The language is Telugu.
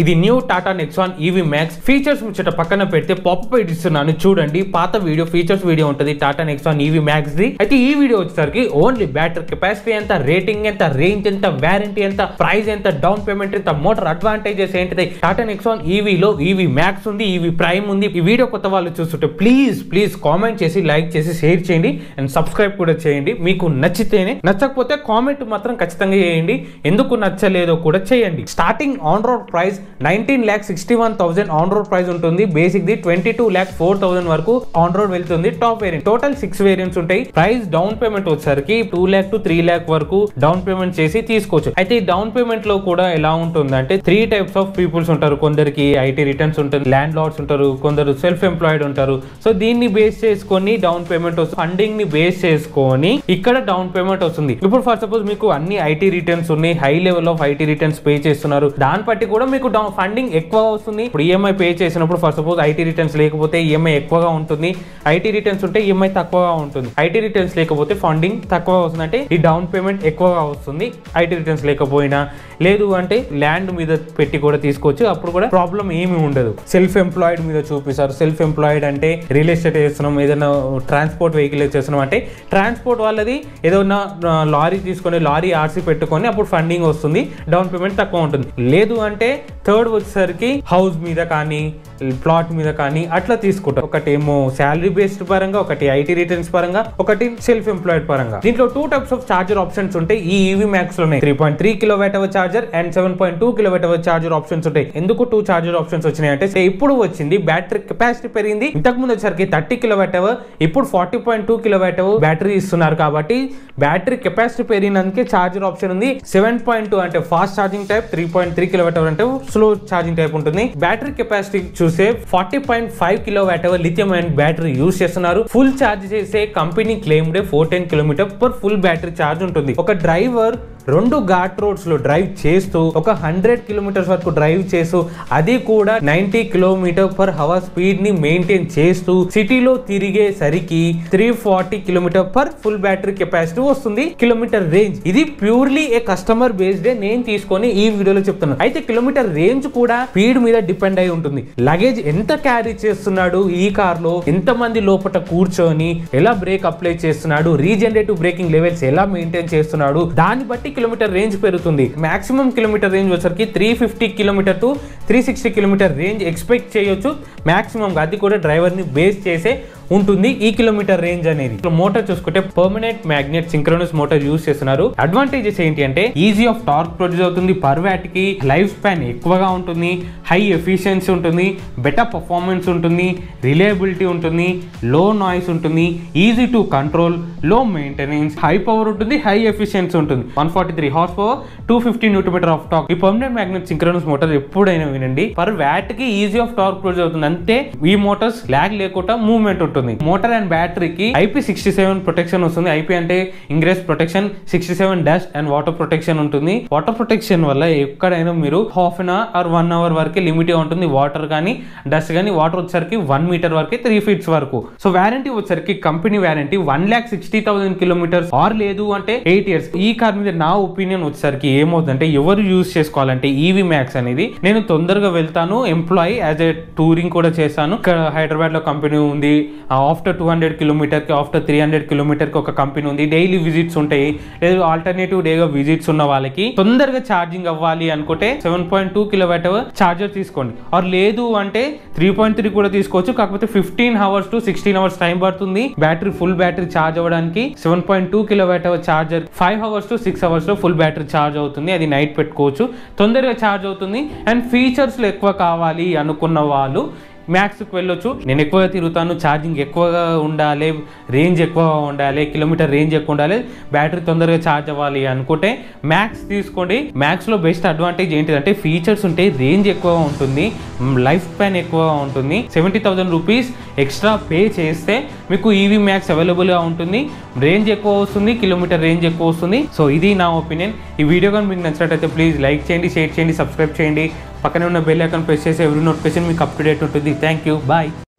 ఇది new Tata Nexon EV max features ముచ్చట పక్కన పెడితే పాపప్ ఇస్తున్నాను చూడండి పాత వీడియో ఫీచర్స్ వీడియో ఉంటుంది టాటా నెక్సాన్ ఈవీ మ్యాక్స్ ది అయితే ఈ వీడియో వచ్చేసరికి ఓన్లీ బ్యాటరీ కెపాసిటీ ఎంత రేటింగ్ ఎంత రేంజ్ ఎంత వారంటీ ఎంత ప్రైస్ ఎంత డౌన్ పేమెంట్ ఎంత మోటార్ అడ్వాంటేజెస్ ఏంటిది టాటా నెక్సాన్ ఈవీలో ఈవీ మ్యాక్స్ ఉంది ఈవీ ప్రైమ్ ఉంది ఈ వీడియో కొత్త వాళ్ళు చూస్తుంటే ప్లీజ్ ప్లీజ్ కామెంట్ చేసి లైక్ చేసి షేర్ చేయండి అండ్ సబ్స్క్రైబ్ కూడా చేయండి మీకు నచ్చితేనే నచ్చకపోతే కామెంట్ మాత్రం ఖచ్చితంగా చేయండి ఎందుకు నచ్చలేదో కూడా చేయండి starting on road price nineteen lakh sixty one thousand on road price ఉంటుంది బేసిక్ ది twenty two lakh four thousand వరకు ఆన్ రోడ్ వెళ్తుంది top variant total six variants ఉంటాయి ప్రైస్ డౌన్ పేమెంట్ వచ్చేసరికి two lakh to three lakh వరకు డౌన్ పేమెంట్ చేసి తీసుకోవచ్చు అయితే ఈ డౌన్ పేమెంట్ లో కూడా ఎలా ఉంటుంది అంటే త్రీ టైప్స్ ఆఫ్ పీపుల్స్ ఉంటారు కొందరికి ఐటీ రిటర్న్స్ ఉంటుంది ల్యాండ్ లార్డ్స్ ఉంటారు కొందరు సెల్ఫ్ ఎంప్లాయిడ్ ఉంటారు సో దీన్ని బేస్ చేసుకొని డౌన్ పేమెంట్ వస్తుంది ఫండింగ్ ని బేస్ చేసుకొని ఇక్కడ డౌన్ పేమెంట్ వస్తుంది ఇప్పుడు ఫర్ సపోజ్ మీకు అన్ని ఐటీ రిటర్న్స్ ఉన్నాయి high level of IT returns pay చేస్తున్నారు దాన్ని బట్టి కూడా మీకు డౌన్ ఫండింగ్ ఎక్కువ వస్తుంది ఇప్పుడు ఈఎంఐ పే చేసినప్పుడు ఫర్ సపోజ్ ఐటీ రిటర్న్స్ లేకపోతే ఈఎంఐ ఎక్కువగా ఉంటుంది ఐటీ రిటర్న్స్ ఉంటే ఈఎంఐ తక్కువగా ఉంటుంది ఐటీ రిటర్న్స్ లేకపోతే ఫండింగ్ తక్కువ వస్తుంది అంటే ఈ డౌన్ పేమెంట్ ఎక్కువగా వస్తుంది ఐటీ రిటర్న్స్ లేకపోయినా లేదు అంటే ల్యాండ్ మీద పెట్టి కూడా తీసుకోవచ్చు అప్పుడు కూడా ప్రాబ్లం ఏమి ఉండదు సెల్ఫ్ ఎంప్లాయిడ్ మీద చూపిస్తారు సెల్ఫ్ ఎంప్లాయిడ్ అంటే రియల్ ఎస్టేట్ చేస్తున్నాం ఏదైనా ట్రాన్స్పోర్ట్ వెహికల్ చేస్తున్నాం అంటే ట్రాన్స్పోర్ట్ వాళ్ళది ఏదైనా ఆ, లారీ తీసుకొని లారీ ఆర్సీ పెట్టుకొని అప్పుడు ఫండింగ్ వస్తుంది డౌన్ పేమెంట్ తక్కువ ఉంటుంది లేదు అంటే థర్డ్ వచ్చేసరికి హౌస్ మీద కానీ ప్లాట్ మీద కానీ అట్లా తీసుకుంటారు ఒకటి ఏమో శాలరీ బేస్డ్ పరంగా ఒకటి ఐటీ రిటర్న్స్ పరంగా ఒకటి సెల్ఫ్ ఎంప్లాయిడ్ పరంగా దీంట్లో two types of charger options ఉంటాయి ఈ ఈవీ మ్యాక్స్ లో three point three kilowatt hour charger and seven point two kilowatt hour charger options ఉంటాయి ఎందుకు టూ చార్జర్ ఆప్షన్స్ వచ్చినాయి అంటే say ఇప్పుడు వచ్చింది బ్యాటరీ కెపాసిటీ పెరిగింది ఇంతకు ముందు వచ్చేసరికి థర్టీ కిలో వాట్ అవర్ ఇప్పుడు forty point two kilowatt hour battery ఇస్తున్నారు కాబట్టి బ్యాటరీ కెపాసిటీ పెరిగినందుకే చార్జర్ ఆప్షన్ ఉంది సెవెన్ పాయింట్ టూ అంటే fast charging type three point three kilowatt hour అంటే స్లో ఛార్జింగ్ టైప్ ఉంటుంది బ్యాటరీ కెపాసిటీ చూసే forty point five kilowatt hour lithium and battery use చేస్తున్నారు ఫుల్ ఛార్జ్ చేసే company claimed four ten kilometre per full battery charge ఉంటుంది ఒక డ్రైవర్ రెండు ఘాట్ రోడ్స్ లో డ్రైవ్ చేస్తూ ఒక హండ్రెడ్ కిలోమీటర్స్ వరకు డ్రైవ్ చేస్తూ అది కూడా ninety kilometre per hour speed ని మెయింటైన్ చేస్తూ సిటీలో తిరిగేసరికి three forty kilometre per full battery capacity వస్తుంది కిలోమీటర్ రేంజ్ ఇది ప్యూర్లీ ఏ కస్టమర్ బేస్డ్ నేను తీసుకొని ఈ వీడియోలో చెప్తున్నాను అయితే కిలోమీటర్ రేంజ్ కూడా స్పీడ్ మీద డిపెండ్ అయి ఉంటుంది లగేజ్ ఎంత క్యారీ చేస్తున్నాడు ఈ కార్ లో ఎంత మంది లోపల కూర్చొని ఎలా బ్రేక్ అప్లై చేస్తున్నాడు రీజనరేటివ్ బ్రేకింగ్ లెవెల్స్ ఎలా మెయింటైన్ చేస్తున్నాడు దాన్ని బట్టి కిలోమీటర్ రేంజ్ పెరుగుతుంది మాక్సిమం కిలోమీటర్ రేంజ్ వచ్చరికి three fifty kilometre to three sixty kilometre range expect చేయొచ్చు మాక్సిమం అది కూడా డ్రైవర్ ని బేస్ చేసే ఉంటుంది ఈ కిలోమీటర్ రేంజ్ అనేది మోటార్ చూసుకుంటే permanent magnet synchronous motor use చేస్తున్నారు అడ్వాంటేజెస్ ఏంటి అంటే ఈజీ ఆఫ్ టార్క్ ప్రొడ్యూస్ అవుతుంది పర్ వ్యాట్ కి లైఫ్ స్పాన్ ఎక్కువగా ఉంటుంది హై ఎఫిషియన్సీ ఉంటుంది బెటర్ పర్ఫార్మెన్స్ ఉంటుంది రిలయబిలిటీ ఉంటుంది లో నాయిస్ ఉంటుంది easy to control low maintenance high power ఉంటుంది హై ఎఫిషియన్సీ ఉంటుంది one forty three horsepower two fifty newton metre of torque ఈ పర్మనెంట్ మ్యాగ్నెట్ సింక్రోనస్ మోటార్ ఎప్పుడైనా వినండి పర్ వ్యాట్ కి ఈజీ ఆఫ్ టార్క్ ప్రొడ్యూస్ అవుతుంది అంటే ఈ మోటార్స్ ల్యాగ్ లేకుండా మూవ్మెంట్ ఉంటుంది మోటార్ అండ్ బ్యాటరీకి ఐపీ సిక్స్టీ సెవెన్ ప్రొటెక్షన్ వస్తుంది ఐపీ అంటే ingress protection sixty seven dust and water protection ఉంటుంది వాటర్ ప్రొటెక్షన్ వల్ల ఎక్కడైనా మీరు half an hour or one hour వరకే లిమిట్ ఉంటుంది వాటర్ కానీ డస్ట్ కానీ వాటర్ వచ్చేసరికి వన్ మీటర్ వరకే త్రీ ఫీట్స్ వరకు సో వారంటీ వచ్చేసరికి company warranty one lakh sixty thousand kilometres or లేదు అంటే ఎయిట్ ఇయర్స్ ఈ కార్ మీద నా ఒపీనియన్ వచ్చేసరికి ఏమవుతుందంటే ఎవరు యూజ్ చేసుకోవాలంటే ఈవీ మ్యాక్స్ అనేది నేను తొందరగా వెళ్తాను ఎంప్లాయీ యాజ్ ఎ టూరింగ్ కూడా చేశాను ఇక్కడ హైదరాబాద్ లో కంపెనీ ఉంది ఆఫ్టర్ టూ హండ్రెడ్ కిలోమీటర్ కి ఆఫ్టర్ త్రీ హండ్రెడ్ కిలోమీటర్ కి ఒక కంపెనీ ఉంది డైలీ విజిట్స్ ఉంటాయి లేదు ఆల్టర్నేటివ్ డేగా విజిట్స్ ఉన్న వాళ్ళకి తొందరగా ఛార్జింగ్ అవ్వాలి అనుకుంటే seven point two kilowatt hour charger తీసుకోండి ఆర్ లేదు అంటే త్రీ పాయింట్ త్రీ కూడా తీసుకోవచ్చు కాకపోతే fifteen hours to sixteen hours time పడుతుంది బ్యాటరీ ఫుల్ బ్యాటరీ ఛార్జ్ అవ్వడానికి seven point two kilowatt hour charger five hours to six hours లో ఫుల్ బ్యాటరీ ఛార్జ్ అవుతుంది అది నైట్ పెట్టుకోవచ్చు తొందరగా ఛార్జ్ అవుతుంది అండ్ ఫీచర్స్ లో ఎక్కువ కావాలి అనుకున్న వాళ్ళు మ్యాక్స్కి వెళ్ళొచ్చు నేను ఎక్కువగా తిరుగుతాను ఛార్జింగ్ ఎక్కువగా ఉండాలి రేంజ్ ఎక్కువగా ఉండాలి కిలోమీటర్ రేంజ్ ఎక్కువ ఉండాలి బ్యాటరీ తొందరగా ఛార్జ్ అవ్వాలి అనుకుంటే మ్యాక్స్ తీసుకోండి మ్యాక్స్లో బెస్ట్ అడ్వాంటేజ్ ఏంటిదంటే ఫీచర్స్ ఉంటాయి రేంజ్ ఎక్కువగా ఉంటుంది లైఫ్ స్పాన్ ఎక్కువగా ఉంటుంది seventy thousand rupees extra pay చేస్తే మీకు ఈవీ మ్యాక్స్ అవైలబుల్గా ఉంటుంది రేంజ్ ఎక్కువ వస్తుంది కిలోమీటర్ రేంజ్ ఎక్కువ వస్తుంది సో ఇది నా ఒపీనియన్ ఈ వీడియో కానీ మీకు నచ్చినట్టయితే ప్లీజ్ లైక్ చేయండి షేర్ చేయండి సబ్స్క్రైబ్ చేయండి పక్కనే ఉన్న బెల్ ఐకాన్ ప్రెస్ చేసి ఎవ్రీ నోటిఫికేషన్ మీకు అప్ టు డేట్ ఉంటుంది థ్యాంక్ యూ బాయ్